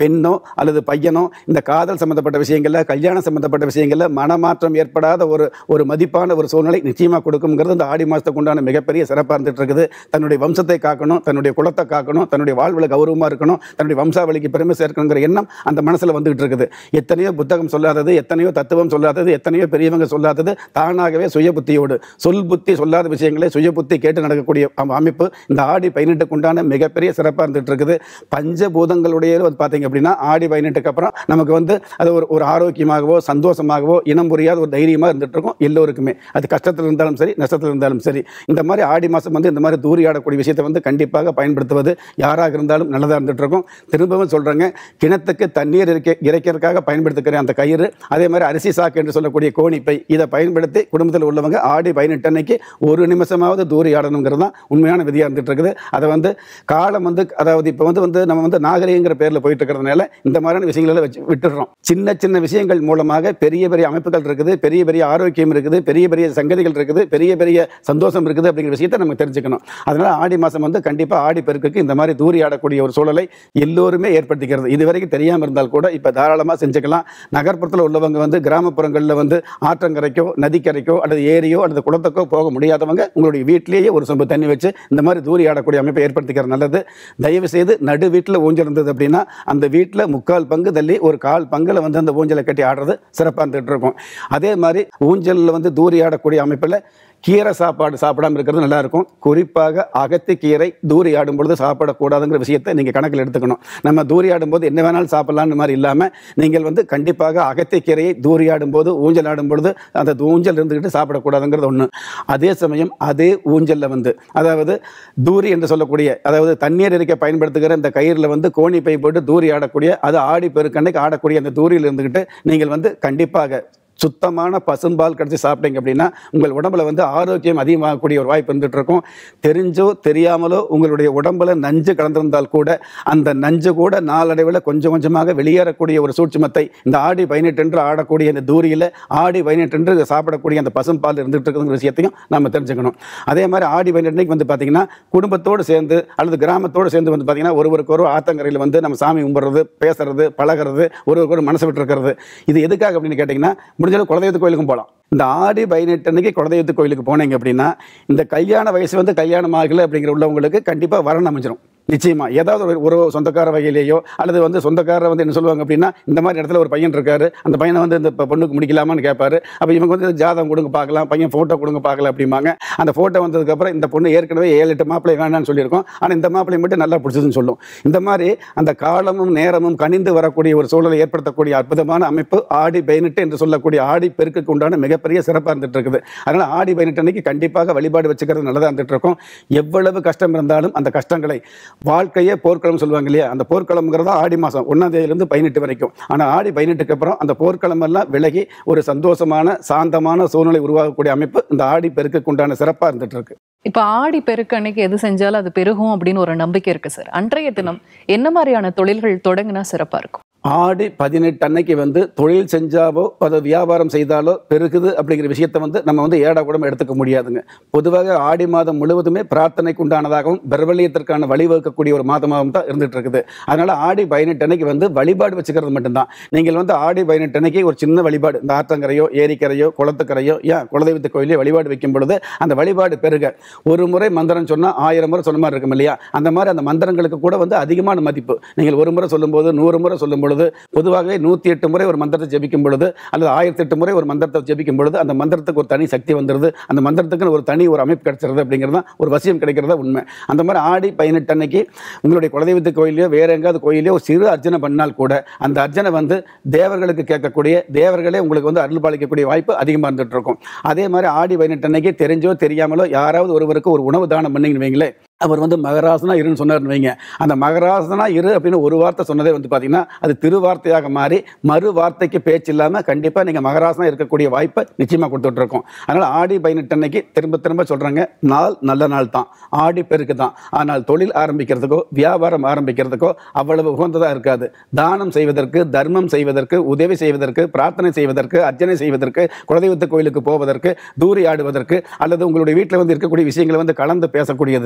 பெண்ணோ அல்லது பையனோ இந்த காதல் சம்பந்தப்பட்ட விஷயங்கள்ல கல்யாணம் சம்பந்தப்பட்ட விஷயங்கள்ல மனமாற்றம் ஏற்படாத ஒரு ஒரு மதிப்பான ஒரு சூழ்நிலை நிச்சயமாக கொடுக்குங்கிறது இந்த ஆடி மாதத்துக்கு உண்டான மிகப்பெரிய சிறப்பாக இருந்துட்டு இருக்குது தன்னுடைய வம்சத்தை காக்கணும் தன்னுடைய குலத்தை காக்கணும் தன்னுடைய வாழ்வில் கௌரவமாக இருக்கணும் தன்னுடைய வம்சாவளிக்கு பெருமை சேர்க்கணுங்கிற எண்ணம் அந்த மனசில் வந்துகிட்டு இருக்குது எத்தனையோ புத்தகம் சொல்லாதது எத்தனையோ தத்துவம் சொல்லாதது எத்தனையோ பெரியவங்க சொல்லாதது தானாகவே சுய புத்தியோடு சொல் புத்தி சொல்லாத விஷயங்களை சுய புத்தி கேட்டு நடக்கக்கூடிய அம்- அமைப்பு இந்த ஆடி பதினெட்டுக்கு உண்டான மிகப்பெரிய சிறப்பாக இருந்துட்டு இருக்குது பஞ்சபூதங்களுடைய வந்து பார்த்தீங்க அப்படின்னா ஆடி பதினெட்டுக்கு அப்புறம் நமக்கு வந்து அது ஒரு ஒரு ஆரோக்கியமாகவோ சந்தோஷமாகவோ இனம் புரியாத ஒரு தைரியமாக இருந்துட்டு இருக்கும் எல்லோருக்குமே அது கஷ்டத்தில் இருந்தாலும் சரி நஷ்டத்தில் இருந்தாலும் சரி இந்த மாதிரி ஆடி மாதம் வந்து இந்த மாதிரி தூரி ஆடக்கூடிய விஷயத்தை வந்து கண்டிப்பாக பயன்படுத்துவது யாராக இருந்தாலும் நல்லதாக இருந்துட்டு இருக்கும் திரும்பவும் சொல்கிறேங்க கிணத்துக்கு தண்ணீர் இறைக்க இறைக்கிறதுக்காக பயன்படுத்திக்கிற அந்த கயிறு அதே மாதிரி அரிசி சாக்கு என்று சொல்லக்கூடிய கோணிப்பை இதை பயன்படுத்தி குடும்பத்தில் உள்ளவங்க ஆடி பதினெட்டு அன்னைக்கு ஒரு நிமிஷமாவது தூரி ஆடணுங்கிறது தான் உண்மையான விதியாக இருந்துட்டு இருக்குது அதை வந்து காலம் வந்து அதாவது இப்போ வந்து வந்து நம்ம வந்து நாகரிகங்கிற பேரில் போயிட்டு இருக்கிறதுனால இந்த மாதிரியான விஷயங்களை வச்சு விட்டுடுறோம் சின்ன சின்ன விஷயங்கள் மூலமாக பெரிய பெரிய அமைப்புகள் இருக்குது பெரிய பெரிய ஆரோக்கியம் இருக்குது பெரிய பெரிய சங்கதிகள் இருக்குது பெரிய பெரிய சந்தோஷம் இருக்குது அப்படிங்கிற விஷயத்தை நம்ம தெரிஞ்சுக்கணும் அதனால ஆடி மாதம் வந்து கண்டிப்பாக ஆடி பெருக்குக்கு இந்த மாதிரி தூரி ஆடக்கூடிய ஒரு சூழலை எல்லோருமே ஏற்படுத்திக்கிறது இது வரைக்கும் தெரியாமல் இருந்தால் கூட இப்போ தாராளமாக செஞ்சுக்கலாம் நகர்ப்புறத்தில் உள்ளவங்க வந்து கிராமப்புறங்களில் வந்து ஆற்றங்கரைக்கோ நதிக்கரைக்கோ அல்லது ஏரியோ அல்லது குளத்துக்கோ போக முடியாதவங்க உங்களுடைய வீட்டிலேயே ஒரு சொம்பு தண்ணி வச்சு இந்த மாதிரி தூரி ஆடக்கூடிய அமைப்பை ஏற்படுத்திக்கிறது நல்லது தயவு செய்து நடு வீட்டில் ஊஞ்சல் இருந்தது அப்படின்னா அந்த வீட்டில் முக்கால் பங்கு தள்ளி ஒரு கால் பங்கில் வந்து அந்த ஊஞ்சலை கட்டி ஆடுறது சிறப்பாக இருந்துகிட்டு இருக்கும் அதே மாதிரி ஊஞ்சலில் வந்து தூரி ஆடக்கூடிய அமைப்பில் கீரை சாப்பாடு சாப்பிடாம இருக்கிறது நல்லா இருக்கும் குறிப்பாக அகத்தி கீரை தூரி ஆடும் பொழுது சாப்பிடக்கூடாதுங்கிற விஷயத்தை நீங்கள் கணக்கில் எடுத்துக்கணும் நம்ம தூரி ஆடும்போது என்ன வேணாலும் சாப்பிடலாம்னு மாதிரி இல்லாமல் நீங்கள் வந்து கண்டிப்பாக அகத்தி கீரையை தூரி ஆடும்போது ஊஞ்சல் ஆடும் பொழுது அந்த ஊஞ்சல் இருந்துக்கிட்டு சாப்பிடக்கூடாதுங்கிறது ஒன்று அதே சமயம் அதே ஊஞ்சலில் வந்து அதாவது தூரி என்று சொல்லக்கூடிய அதாவது தண்ணீர் இருக்க பயன்படுத்துகிற இந்த கயிறில் வந்து கோணி பை போட்டு தூரி ஆடக்கூடிய அது ஆடி பெருக்கண்ணைக்கு ஆடக்கூடிய அந்த தூரியில் இருந்துக்கிட்டு நீங்கள் வந்து கண்டிப்பாக சுத்தமான பசும்பால் கிடச்சி சாப்பிட்டீங்க அப்படின்னா உங்கள் உடம்புல வந்து ஆரோக்கியம் அதிகமாகக்கூடிய ஒரு வாய்ப்பு இருந்துட்டு இருக்கும் தெரிஞ்சோ தெரியாமலோ உங்களுடைய உடம்புல நஞ்சு கலந்திருந்தால் கூட அந்த நஞ்சு கூட நாளடைவில் கொஞ்சம் கொஞ்சமாக வெளியேறக்கூடிய ஒரு சூட்சுமத்தை இந்த ஆடி பதினெட்டு என்று ஆடக்கூடிய இந்த தூரியில் ஆடி பதினெட்டு என்று சாப்பிடக்கூடிய அந்த பசும்பால் இருந்துட்டு இருக்குங்கிற விஷயத்தையும் நம்ம தெரிஞ்சுக்கணும் அதே மாதிரி ஆடி பதினெட்டு வந்து பார்த்தீங்கன்னா குடும்பத்தோடு சேர்ந்து அல்லது கிராமத்தோடு சேர்ந்து வந்து பார்த்தீங்கன்னா ஒருவருக்கு ஒரு ஆத்தங்கரையில் வந்து நம்ம சாமி கும்பிட்றது பேசுறது பழகிறது ஒருவருக்கு ஒரு மனசு விட்டு இருக்கிறது இது எதுக்காக அப்படின்னு கேட்டிங்கன்னா முடிஞ்சாலும் குலதெய்வத்து கோயிலுக்கும் போகலாம் இந்த ஆடி பதினெட்டு அன்னைக்கு குலதெய்வத்து கோயிலுக்கு போனீங்க அப்படின்னா இந்த கல்யாண வயசு வந்து கல்யாணம் ஆகலை அப்படிங்கிற உள்ளவங்களுக்கு கண்டிப்பாக வரணும் அமைஞ்சிரும் நிச்சயமா ஏதாவது ஒரு ஒரு சொந்தக்கார வகையிலேயோ அல்லது வந்து சொந்தக்காரர் வந்து என்ன சொல்லுவாங்க அப்படின்னா இந்த மாதிரி இடத்துல ஒரு பையன் இருக்காரு அந்த பையனை வந்து இந்த பொ- பொண்ணுக்கு முடிக்கலாமான்னு கேட்பாரு அப்போ இவங்க வந்து ஜாதகம் கொடுங்க பார்க்கலாம் பையன் ஃபோட்டோ கொடுங்க பார்க்கல அப்படிம்பாங்க அந்த ஃபோட்டோ வந்ததுக்கப்புறம் இந்த பொண்ணு ஏற்கனவே ஏழு எட்டு மாப்பிள்ளை வேணாம்னு சொல்லியிருக்கோம் ஆனால் இந்த மாப்பிள்ளை மட்டும் நல்லா பிடிச்சதுன்னு சொல்லும் இந்த மாதிரி அந்த காலமும் நேரமும் கனிந்து வரக்கூடிய ஒரு சூழலை ஏற்படுத்தக்கூடிய அற்புதமான அமைப்பு ஆடி பதினெட்டு என்று சொல்லக்கூடிய ஆடி பெருக்குக்கு உண்டான மிகப்பெரிய சிறப்பாக இருந்துட்டு இருக்குது அதனால் ஆடி பதினெட்டு அன்னைக்கு கண்டிப்பாக வழிபாடு வச்சுக்கிறது நல்லதாக இருந்துட்டு இருக்கும் எவ்வளவு கஷ்டம் இருந்தாலும் அந்த கஷ்டங்களை வாழ்க்கையே போர்க்களம் சொல்லுவாங்க இல்லையா அந்த போர்க்களம்ங்கிறதா ஆடி மாதம் ஒன்றாம் தேதியிலிருந்து பதினெட்டு வரைக்கும் ஆனால் ஆடி பதினெட்டுக்கு அப்புறம் அந்த போர்க்களம் எல்லாம் விலகி ஒரு சந்தோஷமான சாந்தமான சூழ்நிலை உருவாகக்கூடிய அமைப்பு இந்த ஆடி பெருக்குக்கு உண்டான சிறப்பாக இருந்துட்டு இருக்கு இப்ப ஆடி பெருக்கு அன்னைக்கு எது செஞ்சாலும் அது பெருகும் அப்படின்னு ஒரு நம்பிக்கை இருக்கு சார் அன்றைய தினம் என்ன மாதிரியான தொழில்கள் தொடங்கினா சிறப்பா இருக்கும் ஆடி பதினெட்டு அன்னைக்கு வந்து தொழில் செஞ்சாவோ அதை வியாபாரம் செய்தாலோ பெருகுது அப்படிங்கிற விஷயத்தை வந்து நம்ம வந்து ஏடா கூட எடுத்துக்க முடியாதுங்க பொதுவாக ஆடி மாதம் முழுவதுமே பிரார்த்தனைக்கு உண்டானதாகவும் பிரபலியத்திற்கான வழிவகுக்கக்கூடிய ஒரு மாதமாகவும் தான் இருந்துட்டு இருக்குது அதனால ஆடி பதினெட்டு அன்னைக்கு வந்து வழிபாடு வச்சுக்கிறது மட்டும்தான் நீங்கள் வந்து ஆடி பதினெட்டு அன்னைக்கு ஒரு சின்ன வழிபாடு இந்த ஆற்றங்கரையோ ஏரிக்கரையோ குளத்துக்கரையோ ஏன் குலதெய்வத்து கோயிலே வழிபாடு வைக்கும் பொழுது அந்த வழிபாடு பெருக ஒரு முறை மந்திரம் சொன்னால் ஆயிரம் முறை சொன்ன மாதிரி இருக்கும் இல்லையா அந்த மாதிரி அந்த மந்திரங்களுக்கு கூட வந்து அதிகமான மதிப்பு நீங்கள் ஒரு முறை சொல்லும்போது நூறு முறை சொல்லும் பொழுது பொதுவாகவே நூற்றி எட்டு முறை ஒரு மந்திரத்தை ஜெபிக்கும் பொழுது அல்லது ஆயிரத்தி எட்டு முறை ஒரு மந்திரத்தை ஜெபிக்கும் பொழுது அந்த மந்திரத்துக்கு ஒரு தனி சக்தி வந்துடுது அந்த மந்திரத்துக்குன்னு ஒரு தனி ஒரு அமைப்பு கிடைச்சிருது அப்படிங்கிறது தான் ஒரு வசியம் கிடைக்கிறதா உண்மை அந்த மாதிரி ஆடி பதினெட்டு அன்னைக்கு உங்களுடைய குலதெய்வத்து கோயிலையோ வேற எங்காவது கோயிலையோ ஒரு சிறு அர்ச்சனை பண்ணால் கூட அந்த அர்ச்சனை வந்து தேவர்களுக்கு கேட்கக்கூடிய தேவர்களே உங்களுக்கு வந்து அருள் பாலிக்கக்கூடிய வாய்ப்பு அதிகமாக இருந்துட்டு இருக்கும் அதே மாதிரி ஆடி பதினெட்டு அன்னைக்கு தெரிஞ்சோ தெரியாமலோ யாராவது ஒருவருக்கு ஒரு உணவு தானம் பண்ணீங்கன்னு வைங்களேன் அவர் வந்து மகராசனா இருன்னு சொன்னார்னு வைங்க அந்த மகராசனா இரு அப்படின்னு ஒரு வார்த்தை சொன்னதே வந்து பார்த்தீங்கன்னா அது திருவார்த்தையாக மாறி மறு வார்த்தைக்கு பேச்சு இல்லாமல் கண்டிப்பாக நீங்கள் மகராசனா இருக்கக்கூடிய வாய்ப்பை நிச்சயமாக கொடுத்துட்ருக்கோம் அதனால் ஆடி பதினெட்டு அன்னைக்கு திரும்ப திரும்ப சொல்கிறேங்க நாள் நல்ல நாள் தான் ஆடி பெருக்கு தான் ஆனால் தொழில் ஆரம்பிக்கிறதுக்கோ வியாபாரம் ஆரம்பிக்கிறதுக்கோ அவ்வளவு உகந்ததாக இருக்காது தானம் செய்வதற்கு தர்மம் செய்வதற்கு உதவி செய்வதற்கு பிரார்த்தனை செய்வதற்கு அர்ச்சனை செய்வதற்கு குலதெய்வத்து கோயிலுக்கு போவதற்கு தூரி ஆடுவதற்கு அல்லது உங்களுடைய வீட்டில் வந்து இருக்கக்கூடிய விஷயங்களை வந்து கலந்து பேசக்கூடியது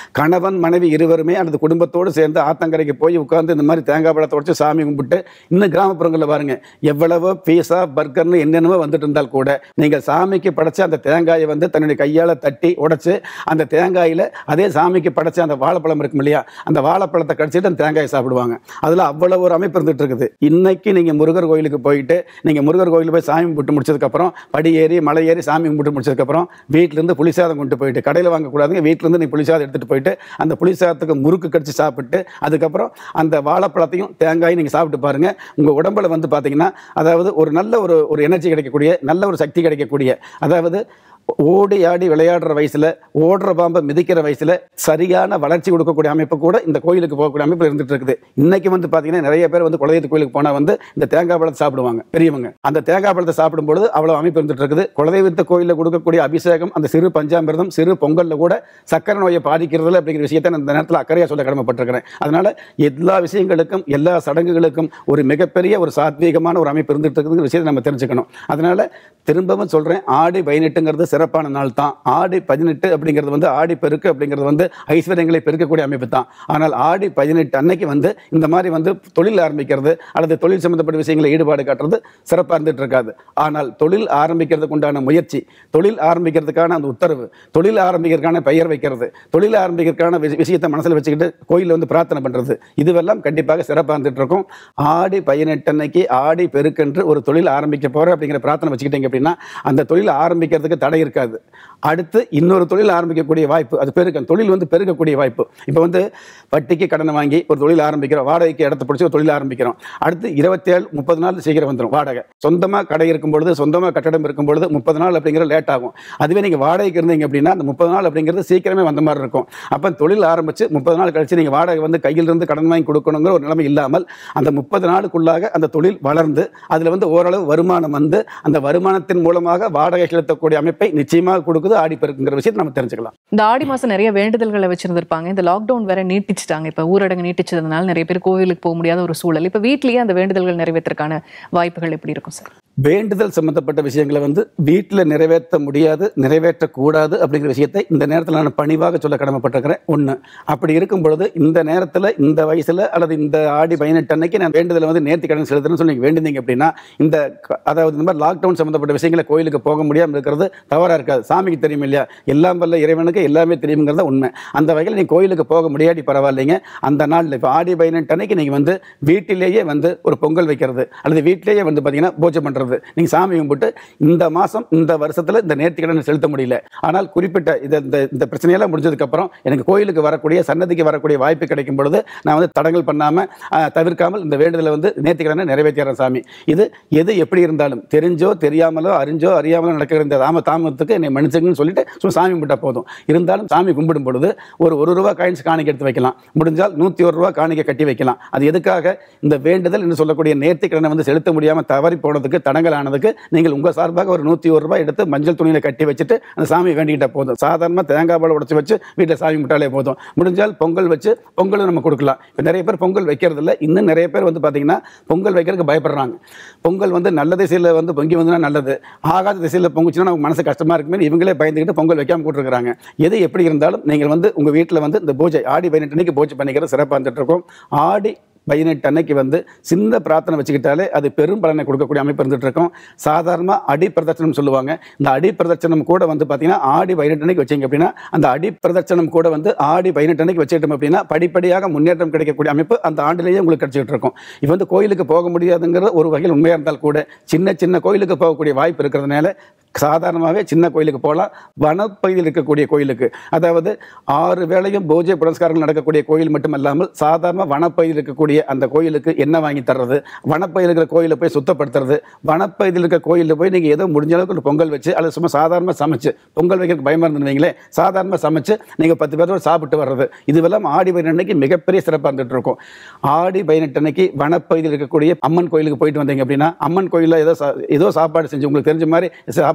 கணவன் மனைவி இருவருமே அந்த குடும்பத்தோடு சேர்ந்து ஆத்தங்கரைக்கு போய் உட்கார்ந்து இந்த மாதிரி தேங்காய் பழத்தை உடச்சு சாமி கும்பிட்டு இன்னும் கிராமப்புறங்களில் பாருங்க எவ்வளவோ பீஸா பர்கர்னு என்னென்னமோ வந்துட்டு இருந்தால் கூட நீங்கள் சாமிக்கு படைச்ச அந்த தேங்காயை வந்து தன்னுடைய கையால் தட்டி உடைச்சு அந்த தேங்காயில் அதே சாமிக்கு படைச்ச அந்த வாழைப்பழம் இருக்கும் இல்லையா அந்த வாழைப்பழத்தை கடிச்சிட்டு அந்த தேங்காயை சாப்பிடுவாங்க அதில் அவ்வளவு ஒரு அமைப்பு இருந்துட்டு இருக்குது இன்னைக்கு நீங்கள் முருகர் கோயிலுக்கு போயிட்டு நீங்கள் முருகர் கோயிலுக்கு போய் சாமி கும்பிட்டு முடிச்சதுக்கப்புறம் படி ஏறி மலை ஏறி சாமி கும்பிட்டு முடிச்சதுக்கப்புறம் வீட்டிலேருந்து புளிசாதம் கொண்டு போயிட்டு கடையில் வாங்கக்கூடாதுங்க வீட்டிலேருந்து நீ புளிசாதம் எடுத்துகிட்டு போயிட்டு அந்த புளிசாதத்துக்கு முறுக்கு கடிச்சு சாப்பிட்டு அதுக்கப்புறம் அந்த வாழைப்பழத்தையும் தேங்காயும் நீங்கள் சாப்பிட்டு பாருங்கள் உங்கள் உடம்புல வந்து பார்த்தீங்கன்னா அதாவது ஒரு நல்ல ஒரு ஒரு எனர்ஜி கிடைக்கக்கூடிய நல்ல ஒரு சக்தி கிடைக்கக்கூடிய அதாவது ஓடி ஆடி விளையாடுற வயசுல ஓடுற பாம்பை மிதிக்கிற வயசுல சரியான வளர்ச்சி கொடுக்கக்கூடிய அமைப்பு கூட இந்த கோயிலுக்கு போகக்கூடிய அமைப்பு இருந்துட்டு இருக்குது இன்னைக்கு வந்து பாத்தீங்கன்னா நிறைய பேர் வந்து குலதெய்வத்து கோயிலுக்கு போனா வந்து இந்த தேங்காய் பழத்தை சாப்பிடுவாங்க பெரியவங்க அந்த தேங்காய் பழத்தை சாப்பிடும்போது அவ்வளவு அமைப்பு இருந்துட்டு இருக்குது குலதெய்வத்து கோயிலில் கொடுக்கக்கூடிய அபிஷேகம் அந்த சிறு பஞ்சாமிர்தம் சிறு பொங்கல்ல கூட சக்கரை நோயை பாதிக்கிறதுல அப்படிங்கிற விஷயத்தை நான் இந்த நேரத்தில் அக்கறையா சொல்ல கடமைப்பட்டிருக்கிறேன் அதனால எல்லா விஷயங்களுக்கும் எல்லா சடங்குகளுக்கும் ஒரு மிகப்பெரிய ஒரு சாத்வீகமான ஒரு அமைப்பு இருந்துட்டு இருக்குங்கிற விஷயத்தை நம்ம தெரிஞ்சுக்கணும் அதனால திரும்பவும் சொல்றேன் ஆடி பதினெட்டுங்கிறது சிறப்பான நாள் தான் ஆடி பதினெட்டு அப்படிங்கிறது வந்து ஆடி பெருக்கு அப்படிங்கிறது வந்து ஐஸ்வர்யங்களை பெருக்கக்கூடிய அமைப்பு தான் ஆனால் ஆடி பதினெட்டு அன்னைக்கு வந்து இந்த மாதிரி வந்து தொழில் ஆரம்பிக்கிறது அல்லது தொழில் சம்பந்தப்பட்ட விஷயங்களை ஈடுபாடு காட்டுறது சிறப்பாக இருந்துட்டு இருக்காது ஆனால் தொழில் ஆரம்பிக்கிறதுக்கு உண்டான முயற்சி தொழில் ஆரம்பிக்கிறதுக்கான அந்த உத்தரவு தொழில் ஆரம்பிக்கிறதுக்கான பெயர் வைக்கிறது தொழில் ஆரம்பிக்கிறதுக்கான வி- விஷயத்தை மனசில் வச்சுக்கிட்டு கோயிலில் வந்து பிரார்த்தனை பண்ணுறது இதுவெல்லாம் கண்டிப்பாக சிறப்பாக இருந்துட்டு இருக்கும் ஆடி பதினெட்டு அன்னைக்கு ஆடி பெருக்கென்று ஒரு தொழில் ஆரம்பிக்க போகிறேன் அப்படிங்கிற பிரார்த்தனை வச்சுக்கிட்டீங்க அப்படின்னா அந்த தொழில் ஆரம்பிக்கிறதுக்கு தடை இருக்காது அடுத்து இன்னொரு தொழில் ஆரம்பிக்கக்கூடிய வாய்ப்பு அது பெருக்கம் தொழில் வந்து பெருக்கக்கூடிய வாய்ப்பு இப்போ வந்து வட்டிக்கு கடனை வாங்கி ஒரு தொழில் ஆரம்பிக்கிறோம் வாடகைக்கு இடத்த பிடிச்சி ஒரு தொழில் ஆரம்பிக்கிறோம் அடுத்து இருபத்தேழு முப்பது நாள் சீக்கிரம் வந்துடும் வாடகை சொந்தமாக கடை இருக்கும் பொழுது சொந்தமாக கட்டடம் இருக்கும் பொழுது முப்பது நாள் அப்படிங்கிறது லேட் ஆகும் அதுவே நீங்கள் வாடகைக்கு இருந்தீங்க அப்படின்னா அந்த முப்பது நாள் அப்படிங்கிறது சீக்கிரமே வந்த மாதிரி இருக்கும் அப்போ தொழில் ஆரம்பித்து முப்பது நாள் கழிச்சு நீங்கள் வாடகை வந்து கையில் இருந்து கடன் வாங்கி கொடுக்கணுங்கிற ஒரு நிலைமை இல்லாமல் அந்த முப்பது நாளுக்குள்ளாக அந்த தொழில் வளர்ந்து அதில் வந்து ஓரளவு வருமானம் வந்து அந்த வருமானத்தின் மூலமாக வாடகை செலுத்தக்கூடிய அமைப்பை நிச்சயமாக கொடுக்குது ஆடிப்பெருக்குங்கிற விஷயத்தை நம்ம தெரிஞ்சுக்கலாம் இந்த ஆடி மாசம் நிறைய வேண்டுதல்களை வச்சிருந்திருப்பாங்க இந்த லாக்டவுன் வேற நீட்டிச்சிட்டாங்க இப்ப ஊரடங்கு நீட்டிச்சதுனால நிறைய பேர் கோவிலுக்கு போக முடியாத ஒரு சூழல் இப்ப வீட்லயே அந்த வேண்டுதல்கள் நிறைவேற்றக்கான வாய்ப்புகள் எப்படி இருக்கும் சார் வேண்டுதல் சம்பந்தப்பட்ட விஷயங்களை வந்து வீட்டில் நிறைவேற்ற முடியாது நிறைவேற்றக்கூடாது அப்படிங்கிற விஷயத்தை இந்த நேரத்தில் நான் பணிவாக சொல்ல கடமைப்பட்டிருக்கிறேன் ஒன்று அப்படி இருக்கும் பொழுது இந்த நேரத்தில் இந்த வயசில் அல்லது இந்த ஆடி பதினெட்டு அன்னைக்கு நான் வேண்டுதலை வந்து நேர்த்தி கடன் செலுத்துறேன்னு சொல்லி நீங்கள் வேண்டுனீங்க அப்படின்னா இந்த க- அதாவது இந்த மாதிரி லாக்டவுன் சம்பந்தப்பட்ட விஷயங்களை கோயிலுக்கு போக முடியாமல் இருக்கிறது தவறாக இருக்காது சாமிக்கு தெரியும் இல்லையா எல்லாம் வல்ல இறைவனுக்கு எல்லாமே தெரியுங்கிறத உண்மை அந்த வகையில் நீங்கள் கோயிலுக்கு போக முடியாட்டி பரவாயில்லைங்க அந்த நாளில் இப்போ ஆடி பதினெட்டு அன்னைக்கு நீங்கள் வந்து வீட்டிலேயே வந்து ஒரு பொங்கல் வைக்கிறது அல்லது வீட்டிலேயே வந்து பார்த்தீங்கன்னா பூஜை பண்ணுறது நீங்கள் சாமி கும்பிட்டு இந்த மாதம் இந்த வருஷத்தில் இந்த நேர்த்திக்கடன் செலுத்த முடியல ஆனால் குறிப்பிட்ட இது இந்த இந்த பிரச்சனையெல்லாம் முடிஞ்சதுக்கப்புறம் எனக்கு கோயிலுக்கு வரக்கூடிய சன்னதிக்கு வரக்கூடிய வாய்ப்பு கிடைக்கும் பொழுது நான் வந்து தடங்கல் பண்ணாமல் தவிர்க்காமல் இந்த வேண்டுதலை வந்து நேர்த்திக்கடனை நிறைவேற்றிடுறேன் சாமி இது எது எப்படி இருந்தாலும் தெரிஞ்சோ தெரியாமலோ அறிஞ்சோ அறியாமலோ நடக்கிற இந்த தாம தாமதத்துக்கு என்னை மன்னிச்சுங்கன்னு சொல்லிட்டு சும்மா சாமி கும்பிட்டா போதும் இருந்தாலும் சாமி கும்பிடும் பொழுது ஒரு ஒரு ரூபா காயின்ஸ் காணிக்கை எடுத்து வைக்கலாம் முடிஞ்சால் நூற்றி ஒரு ரூபா காணிக்கை கட்டி வைக்கலாம் அது எதுக்காக இந்த வேண்டுதல் என்று சொல்லக்கூடிய நேர்த்திக்கடனை வந்து செலுத்த முடியாமல் தவறி போனதுக்கு தடங்கல் ஆனதுக்கு நீங்கள் உங்கள் சார்பாக ஒரு நூற்றி ஒரு ரூபாய் எடுத்து மஞ்சள் துணியில் கட்டி வச்சுட்டு அந்த சாமி வேண்டிக்கிட்டா போதும் சாதாரணமாக தேங்காய் பால் உடச்சி வச்சு வீட்டில் சாமி கும்பிட்டாலே போதும் முடிஞ்சால் பொங்கல் வச்சு பொங்கலும் நம்ம கொடுக்கலாம் இப்போ நிறைய பேர் பொங்கல் வைக்கிறது இல்லை இன்னும் நிறைய பேர் வந்து பார்த்தீங்கன்னா பொங்கல் வைக்கிறதுக்கு பயப்படுறாங்க பொங்கல் வந்து நல்ல திசையில் வந்து பொங்கி வந்ததுன்னா நல்லது ஆகாத திசையில் பொங்குச்சுன்னா நமக்கு மனசு கஷ்டமாக இருக்குமே இவங்களே பயந்துக்கிட்டு பொங்கல் வைக்காம போட்டுருக்காங்க எது எப்படி இருந்தாலும் நீங்கள் வந்து உங்கள் வீட்டில் வந்து இந்த பூஜை ஆடி பதினெட்டு அன்னைக்கு பூஜை பண்ணிக்கிறது சிறப்பாக இருந்துட்டு இருக்கும் ஆடி பதினெட்டு அன்னைக்கு வந்து சின்ன பிரார்த்தனை வச்சுக்கிட்டாலே அது பெரும் பலனை கொடுக்கக்கூடிய அமைப்பு இருந்துட்டு இருக்கும் சாதாரணமாக அடி பிரதட்சணம் சொல்லுவாங்க இந்த அடி பிரதட்சணம் கூட வந்து பார்த்தீங்கன்னா ஆடி பதினெட்டு அன்னைக்கு வச்சீங்க அப்படின்னா அந்த அடி பிரதட்சணம் கூட வந்து ஆடி பதினெட்டு அன்னைக்கு வச்சுக்கிட்டோம் அப்படின்னா படிப்படியாக முன்னேற்றம் கிடைக்கக்கூடிய அமைப்பு அந்த ஆண்டிலேயே உங்களுக்கு கிடைச்சிட்டு இருக்கும் இப்போ வந்து கோயிலுக்கு போக முடியாதுங்கிற ஒரு வகையில் உண்மையாக இருந்தால் கூட சின்ன சின்ன கோயிலுக்கு போகக்கூடிய வாய்ப்பு இருக்கிறதுனால சாதாரணமாகவே சின்ன கோயிலுக்கு போகலாம் வனப்பகுதியில் இருக்கக்கூடிய கோயிலுக்கு அதாவது ஆறு வேளையும் பூஜை புரஸ்காரங்கள் நடக்கக்கூடிய கோயில் மட்டுமல்லாமல் சாதாரண வனப்பகுதியில் இருக்கக்கூடிய அந்த கோயிலுக்கு என்ன வாங்கி தர்றது வனப்பகுதியில் இருக்கிற கோயிலை போய் சுத்தப்படுத்துறது வனப்பகுதியில் இருக்கிற கோயிலில் போய் நீங்கள் ஏதோ முடிஞ்ச அளவுக்கு ஒரு பொங்கல் வச்சு அல்லது சும்மா சாதாரணமாக சமைச்சு பொங்கல் வைக்கிறதுக்கு பயமாக இருந்துருவீங்களே சாதாரணமாக சமைச்சு நீங்கள் பத்து பேரோட சாப்பிட்டு வர்றது இதுவெல்லாம் ஆடி பதினெட்டு அன்னைக்கு மிகப்பெரிய சிறப்பாக இருந்துட்டு இருக்கும் ஆடி பதினெட்டு அன்னைக்கு வனப்பகுதியில் இருக்கக்கூடிய அம்மன் கோயிலுக்கு போயிட்டு வந்தீங்க அப்படின்னா அம்மன் கோயிலில் ஏதோ சா- ஏதோ சாப்பாடு செஞ்சு உங்களுக்கு தெரிஞ்ச மாதிரி சாப்பாடு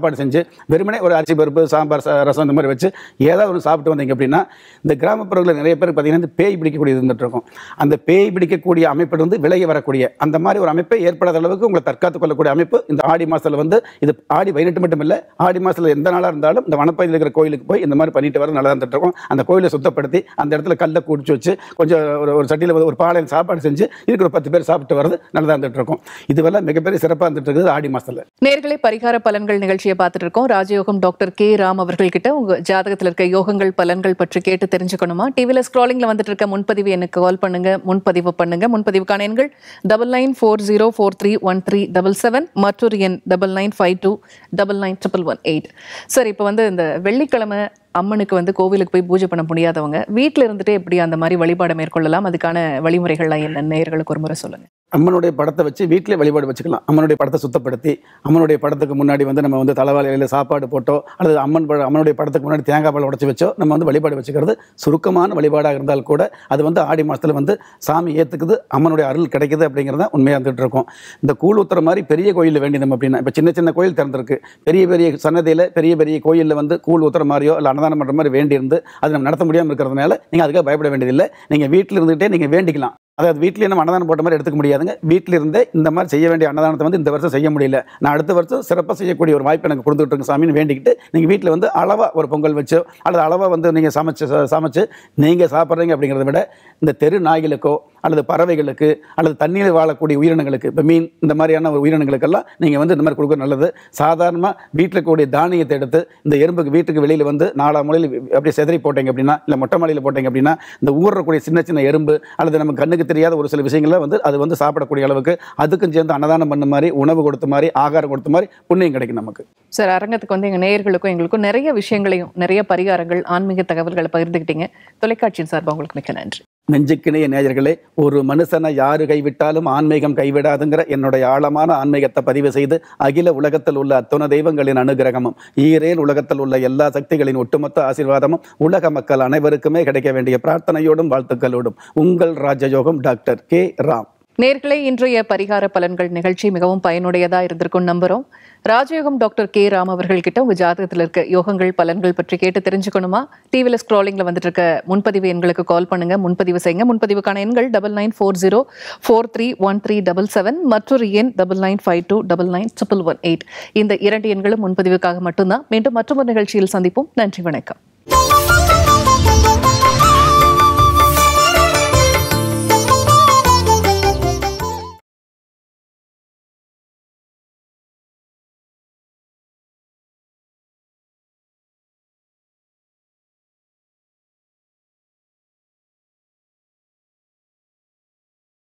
சாப்பாடு செஞ்சு வெறுமனே ஒரு அரிசி பருப்பு சாம்பார் ச- ரசம் இந்த மாதிரி வச்சு ஏதாவது ஒன்று சாப்பிட்டு வந்தீங்க அப்படின்னா இந்த கிராமப்புறங்களில் நிறைய பேர் பார்த்தீங்கன்னா இந்த பேய் பிடிக்கக்கூடியது இருந்துட்டு இருக்கும் அந்த பேய் பிடிக்கக்கூடிய அமைப்பிலிருந்து விலகி வரக்கூடிய அந்த மாதிரி ஒரு அமைப்பை ஏற்படாத அளவுக்கு உங்களை தற்காத்துக் கொள்ளக்கூடிய அமைப்பு இந்த ஆடி மாசத்துல வந்து இது ஆடி பதினெட்டு மட்டும் இல்லை ஆடி மாசத்துல எந்த நாளாக இருந்தாலும் இந்த வனப்பகுதியில் இருக்கிற கோயிலுக்கு போய் இந்த மாதிரி பண்ணிட்டு வர நல்லா இருந்துட்டு இருக்கும் அந்த கோயிலை சுத்தப்படுத்தி அந்த இடத்துல கல்லை குடிச்சு வச்சு கொஞ்சம் ஒரு ஒரு சட்டியில் ஒரு பாளையம் சாப்பாடு செஞ்சு இருக்கிற பத்து பேர் சாப்பிட்டு வர்றது நல்லதாக இருந்துட்டு இருக்கும் இதுவெல்லாம் மிகப்பெரிய சிறப்பாக இருந்துட்டு இருக்குது ஆடி மாசத்துல நேர்களை பரிகார பலன்கள் நிகழ்ச்சியை பார்த்துட்டு இருக்கோம் ராஜயோகம் டாக்டர் கே ராம் அவர்கள் கிட்ட உங்க ஜாதகத்தில் இருக்க யோகங்கள் பலன்கள் பற்றி கேட்டு தெரிஞ்சுக்கணுமா டிவில ஸ்க்ராலிங்ல வந்துட்டு இருக்க முன்பதிவு எனக்கு கால் பண்ணுங்க முன்பதிவு பண்ணுங்க முன்பதிவுக்கான எண்கள் double nine four zero four three one three double seven மற்றொரு எண் double nine five two double nine triple one eight sir இப்போ வந்து இந்த வெள்ளிக்கிழமை அம்மனுக்கு வந்து கோவிலுக்கு போய் பூஜை பண்ண முடியாதவங்க வீட்டில் இருந்துட்டே எப்படி அந்த மாதிரி வழிபாடை மேற்கொள்ளலாம் அதுக்கான வழிமுறைகள்லாம் என்ன நேயர்களுக்கு ஒரு முறை சொல்லுங்க அம்மனுடைய படத்தை வச்சு வீட்டிலே வழிபாடு வச்சுக்கலாம் அம்மனுடைய படத்தை சுத்தப்படுத்தி அம்மனுடைய படத்துக்கு முன்னாடி வந்து நம்ம வந்து தலைவாழையில் சாப்பாடு போட்டோ அல்லது அம்மன் பட அம்மனுடைய படத்துக்கு முன்னாடி தேங்காய் பால் உடச்சி வச்சோ நம்ம வந்து வழிபாடு வச்சுக்கிறது சுருக்கமான வழிபாடாக இருந்தால் கூட அது வந்து ஆடி மாதத்தில் வந்து சாமி ஏற்றுக்குது அம்மனுடைய அருள் கிடைக்குது அப்படிங்கிறத உண்மையாக இருந்துகிட்டு இருக்கும் இந்த கூழ் ஊத்துற மாதிரி பெரிய கோயிலில் வேண்டியது அப்படின்னா இப்போ சின்ன சின்ன கோயில் திறந்திருக்கு பெரிய பெரிய சன்னதியில் பெரிய பெரிய கோயிலில் வந்து கூழ் ஊத்துற மாதிரியோ இல்லை அன்னதானம் பண்ணுற மாதிரி வேண்டியிருந்து அது நம்ம நடத்த முடியாமல் இருக்கிறதுனால நீங்கள் அதுக்காக பயப்பட வேண்டியதில்லை நீங்கள் வீட்டில் இருந்துகிட்டே நீங்கள் வேண்டிக்கலாம் அதாவது வீட்டிலேயே நம்ம அன்னதானம் போட்ட மாதிரி எடுத்துக்க முடியாதுங்க வீட்டில் இருந்தே இந்த மாதிரி செய்ய வேண்டிய அன்னதானத்தை வந்து இந்த வருஷம் செய்ய முடியல நான் அடுத்த வருஷம் சிறப்பாக செய்யக்கூடிய ஒரு வாய்ப்பு எனக்கு கொடுத்துட்டு இருக்கு சாமின்னு வேண்டிக்கிட்டு நீங்கள் வீட்டில் வந்து அளவாக ஒரு பொங்கல் வச்சோ அல்லது அளவாக வந்து நீங்கள் சமைச்சு ச- சமைச்சு நீங்கள் சாப்பிட்றீங்க அப்படிங்கிறத விட இந்த தெரு நாய்களுக்கோ அல்லது பறவைகளுக்கு அல்லது தண்ணீரில் வாழக்கூடிய உயிரினங்களுக்கு இப்போ மீன் இந்த மாதிரியான ஒரு உயிரினங்களுக்கெல்லாம் நீங்கள் வந்து இந்த மாதிரி கொடுக்க நல்லது சாதாரணமாக வீட்டில் இருக்கக்கூடிய தானியத்தை எடுத்து இந்த எறும்புக்கு வீட்டுக்கு வெளியில் வந்து நாலா மூலையில் அப்படியே செதறி போட்டீங்க அப்படின்னா இல்லை மொட்டை மாடியில் போட்டீங்க அப்படின்னா இந்த ஊறக்கூடிய சின்ன சின்ன எறும்பு அல்லது நம்ம கண்ணுக்கு தெரியாத ஒரு சில விஷயங்களை வந்து அது வந்து சாப்பிடக்கூடிய அளவுக்கு அதுக்கும் சேர்ந்து அன்னதானம் பண்ண மாதிரி உணவு கொடுத்த மாதிரி ஆகாரம் கொடுத்த மாதிரி புண்ணியம் கிடைக்கும் நமக்கு சார் அரங்கத்துக்கு வந்து எங்க நேயர்களுக்கும் எங்களுக்கும் நிறைய விஷயங்களையும் நிறைய பரிகாரங்கள் ஆன்மீக தகவல்களை பகிர்ந்துக்கிட்டீங்க தொலைக்காட்சியின் சார்பாக உங்களுக்கு மிக்க நன்றி நெஞ்சுக்கிணைய நேயர்களே ஒரு மனுஷனை யாரு கைவிட்டாலும் ஆன்மீகம் கைவிடாதுங்கிற என்னுடைய ஆழமான ஆன்மீகத்தை பதிவு செய்து அகில உலகத்தில் உள்ள அத்துண தெய்வங்களின் அனுகிரகமும் ஈரேல் உலகத்தில் உள்ள எல்லா சக்திகளின் ஒட்டுமொத்த ஆசீர்வாதமும் உலக மக்கள் அனைவருக்குமே கிடைக்க வேண்டிய பிரார்த்தனையோடும் வாழ்த்துக்களோடும் உங்கள் ராஜயோகம் டாக்டர் கே ராம் நேர்களே இன்றைய பரிகார பலன்கள் நிகழ்ச்சி மிகவும் பயனுடையதா இருந்திருக்கும் நம்புறோம் ராஜயோகம் டாக்டர் கே ராம் அவர்கள் கிட்ட உங்க ஜாதகத்தில் இருக்க யோகங்கள் பலன்கள் பற்றி கேட்டு தெரிஞ்சுக்கணுமா டிவில ஸ்க்ராலிங்ல வந்துட்டு இருக்க முன்பதிவு எண்களுக்கு கால் பண்ணுங்க முன்பதிவு செய்யுங்க முன்பதிவுக்கான எண்கள் double nine four zero four three one three double seven மற்றொரு எண் double nine five two double nine triple one eight இந்த இரண்டு எண்களும் முன்பதிவுக்காக மட்டும்தான் மீண்டும் மற்றொரு நிகழ்ச்சியில் சந்திப்போம் நன்றி வணக்கம்